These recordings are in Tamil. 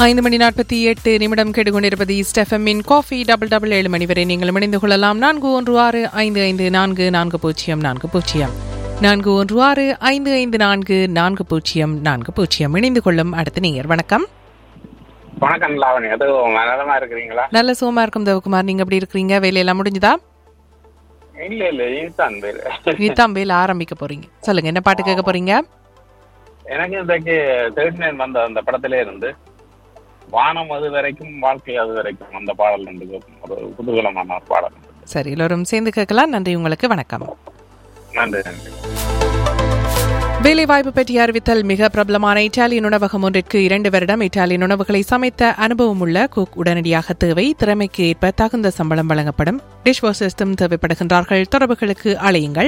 ஐந்து மணி நாற்பத்தி எட்டு நிமிடம் கெடுகொண்டிருப்பது ஸ்டெஃபமின் காஃபி டபுள் டபுள் ஏழு மணி வரை நீங்கள் இணைந்து கொள்ளலாம் நான்கு ஒன்று ஆறு ஐந்து ஐந்து நான்கு நான்கு பூஜ்ஜியம் நான்கு பூஜ்ஜியம் நான்கு ஒன்று ஆறு ஐந்து ஐந்து நான்கு நான்கு பூஜ்ஜியம் நான்கு பூஜ்ஜியம் இணைந்து கொள்ளும் அடுத்த நீர் வணக்கம் வணக்கம் லாவணி அது நலமா இருக்கிறீங்களா நல்ல சுகமா இருக்கும் தேவகுமார் நீங்க எப்படி இருக்கிறீங்க வேலையெல்லாம் முடிஞ்சுதா இல்ல இல்ல இதுதான் பேரு இதான் வேலை ஆரம்பிக்க போறீங்க சொல்லுங்க என்ன பாட்டு கேட்க போறீங்க எனக்கு இன்றைக்கு தேர்ட் நைன் வந்த அந்த படத்திலே இருந்து வானம் அது வரைக்கும் வாழ்க்கை அது வரைக்கும் அந்த பாடல் ரெண்டு ஒரு குதூகலமான ஒரு பாடல் சரி எல்லோரும் சேர்ந்து கேட்கலாம் நன்றி உங்களுக்கு வணக்கம் நன்றி நன்றி வேலைவாய்ப்பு பற்றி அறிவித்தல் மிக பிரபலமான இத்தாலியன் உணவகம் ஒன்றிற்கு இரண்டு வருடம் இத்தாலியன் உணவுகளை சமைத்த அனுபவம் உள்ள குக் உடனடியாக தேவை திறமைக்கு ஏற்ப தகுந்த சம்பளம் வழங்கப்படும் டிஷ் வாஷர்ஸும் தேவைப்படுகின்றார்கள் தொடர்புகளுக்கு அழையுங்கள்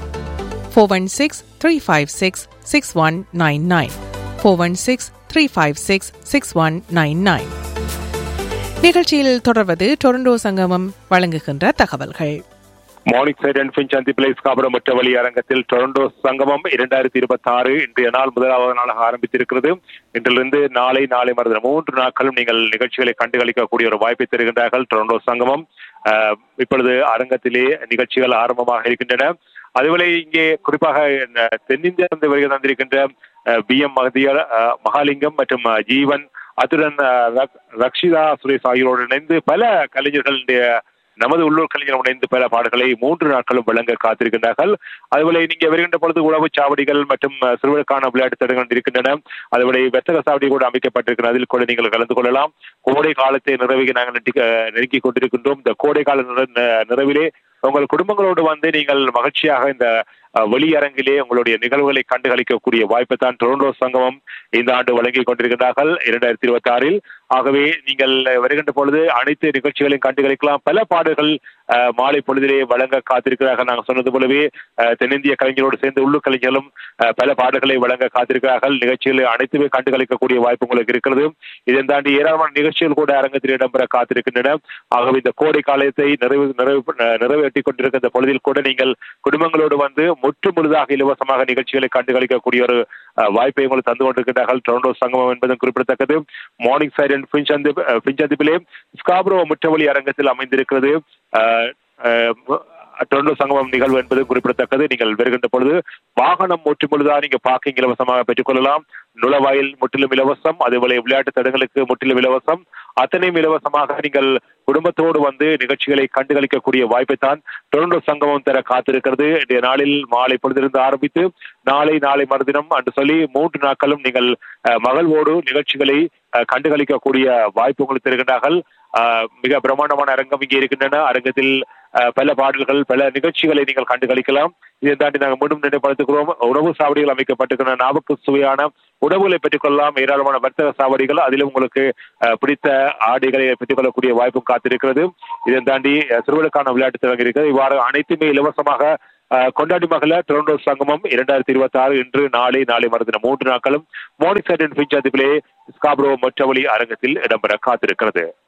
four one six three five six six one nine nine four one six three five six six one nine nine நிகழ்ச்சியில் தொடர்வது டொரண்டோ சங்கமம் வழங்குகின்ற தகவல்கள் மார்னிங் சைட் அண்ட் ஃபின்ச் அந்தி பிளேஸ் காபரம் மற்றவழி அரங்கத்தில் டொரண்டோ சங்கமம் இரண்டாயிரத்தி இருபத்தி ஆறு இன்றைய நாள் முதலாவது நாளாக ஆரம்பித்திருக்கிறது இன்றிலிருந்து நாளை நாளை மறுதினம் மூன்று நாட்களும் நீங்கள் நிகழ்ச்சிகளை கண்டுகளிக்கக்கூடிய ஒரு வாய்ப்பை தருகின்றார்கள் டொரண்டோ சங்கமம் அஹ், இப்பொழுது அரங்கத்திலே நிகழ்ச்சிகள் ஆரம்பமாக இருக்கின்றன அதுவேளை இங்கே குறிப்பாக அஹ், தென்னிந்தியாவிலிருந்து வருகை தந்திருக்கின்ற பி எம் மகதியர் அஹ், மகாலிங்கம் மற்றும் அஹ், ஜீவன் அத்துடன் அஹ், ரக்- ரக்ஷிதா சுரேஷ் ஆகியோருடன் இணைந்து பல கலைஞர்களுடைய நமது உள்ளூர் கலைஞர் இணைந்து பல பாடல்களை மூன்று நாட்களும் வழங்க காத்திருக்கின்றார்கள் அதுபோல நீங்க வருகின்ற பொழுது உணவுச் சாவடிகள் மற்றும் அஹ், சிறுவருக்கான விளையாட்டு தடங்கள் இருக்கின்றன அதுபோல வர்த்தக சாவடி கூட அமைக்கப்பட்டிருக்கிறது அதில் கூட நீங்கள் கலந்து கொள்ளலாம் கோடை காலத்தை நிறைவுக்கு நாங்கள் நெருக்கி- அஹ், நெருக்கிக் கொண்டிருக்கின்றோம் இந்த கோடை கால நிற- ந- நிறைவிலே உங்கள் குடும்பங்களோடு வந்து நீங்கள் மகிழ்ச்சியாக இந்த அஹ், வெளியரங்கிலே உங்களுடைய நிகழ்வுகளை கண்டுகளிக்கக்கூடிய வாய்ப்பை தான் டொரண்டோ சங்கமம் இந்த ஆண்டு வழங்கிக் கொண்டிருக்கிறார்கள் இரண்டாயிரத்தி இருபத்தி ஆறில் ஆகவே நீங்கள் வருகின்ற பொழுது அனைத்து நிகழ்ச்சிகளையும் கண்டுகளிக்கலாம் பல பாடல்கள் அஹ், மாலை பொழுதிலே வழங்க காத்திருக்கிறார்கள் நாங்கள் சொன்னது போலவே அஹ், தென்னிந்திய கலைஞரோடு சேர்ந்து உள்ளூர் கலைஞர்களும் அஹ், பல பாடல்களை வழங்க காத்திருக்கிறார்கள் நிகழ்ச்சிகளை அனைத்துமே கண்டுகளிக்கக்கூடிய வாய்ப்பு உங்களுக்கு இருக்கிறது இதன் தாண்டி ஏராளமான நிகழ்ச்சிகள் கூட அரங்கத்தில் இடம்பெற காத்திருக்கின்றன ஆகவே இந்த கோடை காலத்தை நிறைவு நிறைவு நிறைவேற்றிக் கொண்டிருக்கிற இந்த பொழுதில் கூட நீங்கள் குடும்பங்களோடு வந்து முற்று முழுதாக இலவசமாக நிகழ்ச்சிகளை கண்டுகளிக்கக்கூடிய ஒரு அஹ், வாய்ப்பை உங்களுக்கு தந்து கொண்டிருக்கிறார்கள் டொரண்டோ சங்கமம் என்பதும் குறிப்பிடத்தக்கது மார்னிங் சைட் அண்ட் பின்சந்தி பின்சந்திப்பிலே ஸ்காப்ரோ முற்றவழி அரங்கத்தில் அமைந்திருக்கிறது அஹ், அஹ், டொரண்டோ சங்கமம் நிகழ்வு என்பது குறிப்பிடத்தக்கது நீங்கள் வருகின்ற பொழுது வாகனம் முற்று முழுதாக நீங்க பார்க்கிங் இலவசமாக பெற்றுக்கொள்ளலாம் நுழைவாயில் முற்றிலும் இலவசம் அதேபோல விளையாட்டு தடங்களுக்கு முற்றிலும் இலவசம் அத்தனையும் இலவசமாக நீங்கள் குடும்பத்தோடு வந்து நிகழ்ச்சிகளை கண்டுகளிக்கக்கூடிய வாய்ப்பை தான் டொரண்டோ சங்கமம் தர காத்திருக்கிறது இன்றைய நாளில் மாலை பொழுதிலிருந்து ஆரம்பித்து நாளை நாளை மறுதினம் என்று சொல்லி மூன்று நாட்களும் நீங்கள் அஹ், மகிழ்வோடு நிகழ்ச்சிகளை அஹ், கண்டுகளிக்கக்கூடிய வாய்ப்பு உங்களுக்கு தருகின்றார்கள் அஹ், மிக பிரம்மாண்டமான அரங்கம் இங்கே இருக்கின்றன அரங்கத்தில் அஹ், பல பாடல்கள் பல நிகழ்ச்சிகளை நீங்கள் கண்டுகளிக்கலாம் இதை தாண்டி நாங்கள் மீண்டும் நினைப்படுத்துகிறோம் உணவு சாவடிகள் அமைக்கப்பட்டிருக்கின்றன நாவுக்கு சுவையான உணவுகளை பெற்றுக்கொள்ளலாம் ஏராளமான வர்த்தக சாவடிகள் அதிலும் உங்களுக்கு அஹ், பிடித்த ஆடைகளை பெற்றுக்கொள்ளக்கூடிய வாய்ப்பும் காத்திருக்கிறது இதை தாண்டி அஹ், சிறுவர்களுக்கான விளையாட்டு திறங்க இருக்கிறது இவ்வாறு அனைத்துமே இலவசமாக அஹ், கொண்டாடி மகள டொரண்டோ சங்கமம் இரண்டாயிரத்தி இருபத்தி ஆறு இன்று நாளை நாளை மறுதினம் மூன்று நாட்களும் மோனிசைட் அண்ட் பிஞ்ச் அதிபிலே ஸ்காப்ரோ மொற்றவழி அரங்கத்தில் இடம்பெற காத்திருக்கிறது